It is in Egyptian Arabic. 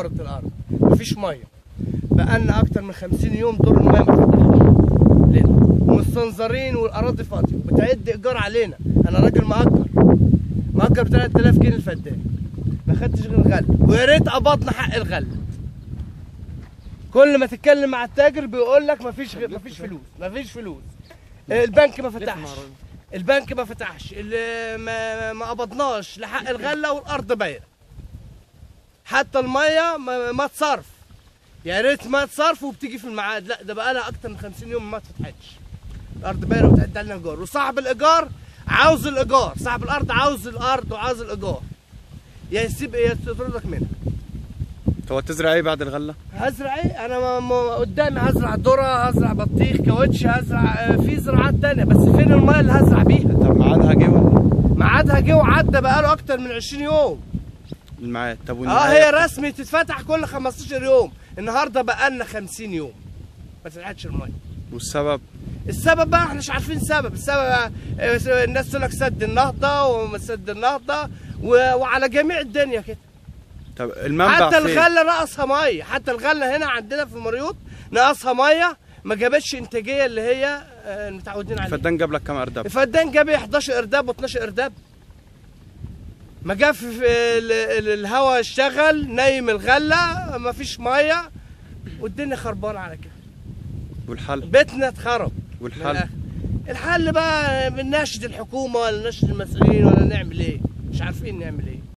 انهارت الارض مفيش ميه بقالنا اكتر من 50 يوم دور الميه ما فتحش لنا مستنظرين والاراضي فاضيه وبتعد ايجار علينا انا راجل مأجر مأجر ب 3000 جنيه الفدان ما خدتش غير الغله ويا ريت قبضنا حق الغله كل ما تتكلم مع التاجر بيقول لك مفيش غير مفيش فلوس مفيش فلوس البنك ما فتحش البنك ما فتحش اللي ما, ما قبضناش لحق الغله والارض بايره حتى الميه ما, ما تصرف يا ريت ما تصرف وبتيجي في الميعاد لا ده بقى لها اكتر من 50 يوم ما اتفتحتش الارض بايره وتعد علينا ايجار وصاحب الايجار عاوز الايجار صاحب الارض عاوز الارض وعاوز الايجار يا يسيب يا يطردك منها هو تزرع ايه بعد الغله؟ هزرع ايه انا ما ما قدامي هزرع ذره هزرع بطيخ كاوتش هزرع آه، في زراعات تانية بس فين الميه اللي هزرع بيها طب ميعادها جه ولا ميعادها جه وعدى بقاله اكتر من 20 يوم الميعاد طب اه والنهاية هي رسمي تتفتح كل 15 يوم النهارده بقى لنا 50 يوم ما فتحتش الميه والسبب السبب بقى احنا مش عارفين السبب السبب آه، الناس تقول لك سد النهضه وسد النهضه و- وعلى جميع الدنيا كده طب المنبع حتى فين؟ الغله ناقصها ميه حتى الغله هنا عندنا في المريوط ناقصها ميه ما جابتش انتاجيه اللي هي آه، متعودين عليها الفدان جاب لك كام ارداب؟ الفدان جاب 11 ارداب و12 ارداب ما جاب في في ال- ال- الهواء اشتغل نايم الغله ما فيش ميه والدنيا خربانه على كده والحل بيتنا اتخرب من والحل الآخر. الحل بقى بنناشد الحكومه ولا نناشد المسؤولين ولا نعمل ايه مش عارفين نعمل ايه